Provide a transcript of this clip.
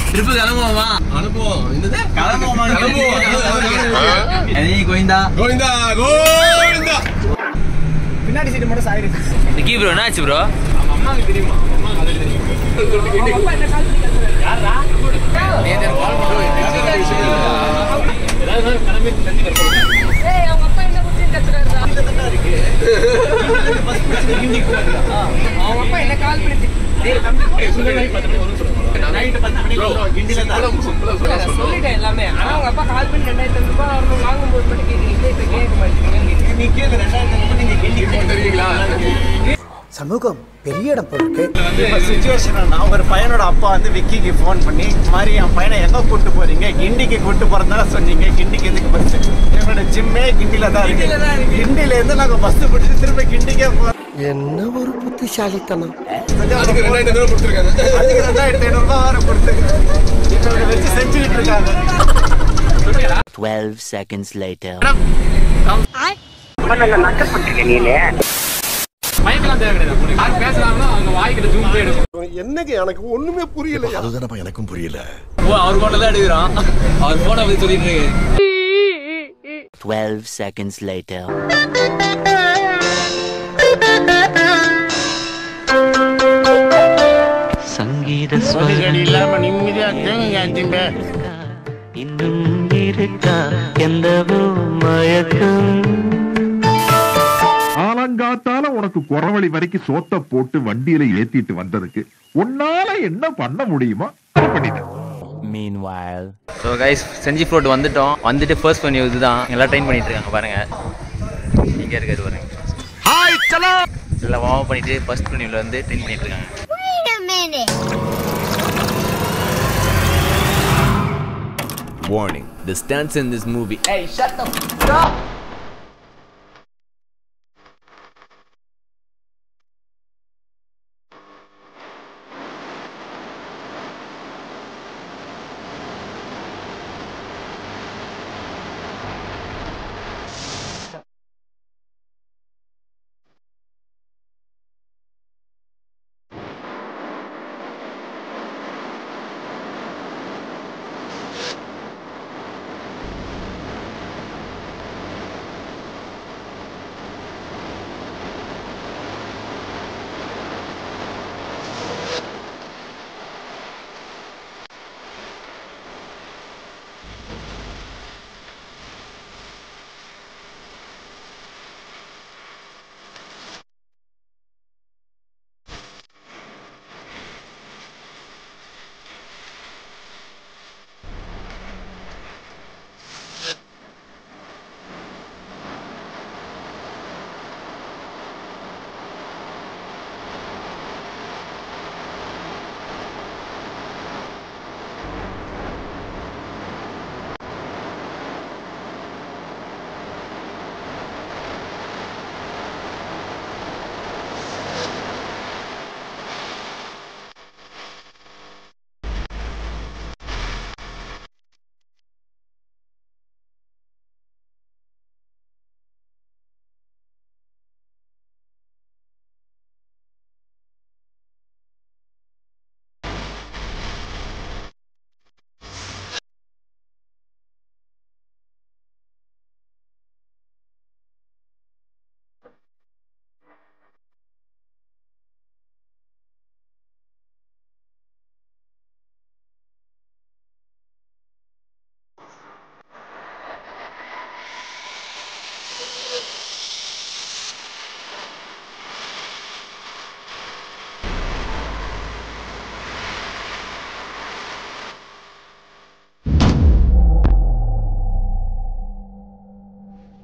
Trip கிளம்புவோமா அனுப்புவோம் என்னது கிளம்புவோமா கிளம்புவோம். நீ கோவிந்தா கோவிந்தா கோவிந்தா பின்னாடி சீட்டு மட்டும் சாயிருக்கு நிக்கி ப்ரோ என்னாச்சு ப்ரோ அம்மாக்கு தெரியுமா அம்மாக்கு அது தெரியும் ஏய் அவங்க அப்பா என்ன குத்தி கத்துறாரு அவங்க அப்பா என்ன கால் பண்ணிட்டு டேய் தம்பி சொல்லிட்டேன் எல்லாமே ஆனா அவங்க அப்பா கால் பண்ணி ரெண்டாயிரத்தி ஐநூறு ரூபாய் வரணும் வாங்கும்போது மட்டும் கேட்குறீங்க இப்ப கேட்க மாட்டேங்கிறீங்க நீ கேட்க ரெண்டாயிரத்தி ஐநூறு நீங்க கிண்டி தெரியுங்களா சமூகம் பெரிய இடம் போயிருக்கு இப்போ சுச்சுவேஷன் நான் ஒரு பையனோட அப்பா வந்து விக்கிக்கு ஃபோன் பண்ணி இந்த மாதிரி என் பையனை எங்கே கூட்டு போறீங்க கிண்டிக்கு கூட்டு போறதா சொன்னீங்க கிண்டிக்கு எதுக்கு பஸ் எங்களோட ஜிம்மே கிண்டில தான் இருக்கு கிண்டில இருந்து நாங்க பஸ் பிடிச்சி திரும்ப கிண்டிக்கே போறோம் என்ன ஒரு புத்திசாலித்தனம் அதுக்கு ரெண்டாயிரத்தி ஐநூறு கொடுத்துருக்காங்க அதுக்கு ரெண்டாயிரத்தி ஐநூறு ரூபாய் வேற கொடுத்துருக்காங்க இவங்க வச்சு செஞ்சுக்கிட்டு இருக்காங்க 12 seconds later. என்னங்க எனக்கு ஒண்ணுமே புரியல அதுதானப்பா எனக்கும் புரியல ஓ அவர் போன தான் எடுக்கிறான் அவர் போன பத்தி சொல்லிட்டு இருக்கு 12 seconds later. சங்கீத இல்லாம நிம்மதியா இன்னும் இருக்கா எந்தவோ மயக்கம் ஆலங்காத்தால உனக்கு குறவழி வரைக்கும் சோத்த போட்டு வண்டியில ஏத்திட்டு வந்ததுக்கு உன்னால என்ன பண்ண முடியுமோ அதை பண்ணிட்டேன் Meanwhile. ஸோ கைஸ் செஞ்சி ஃப்ளோட் வந்துட்டோம் வந்துட்டு ஃபர்ஸ்ட் பண்ணி இதுதான் எல்லாம் ட்ரெயின் பண்ணிட்டு இருக்காங்க பாருங்க இங்கே இருக்காரு பாருங்க எல்லாம் வார்ம் பண்ணிட்டு ஃபர்ஸ்ட் பண்ணியில் வந்து ட்ரெயின் பண்ணிட்டு இருக்காங்க Warning, the stunts in this movie. Hey, shut the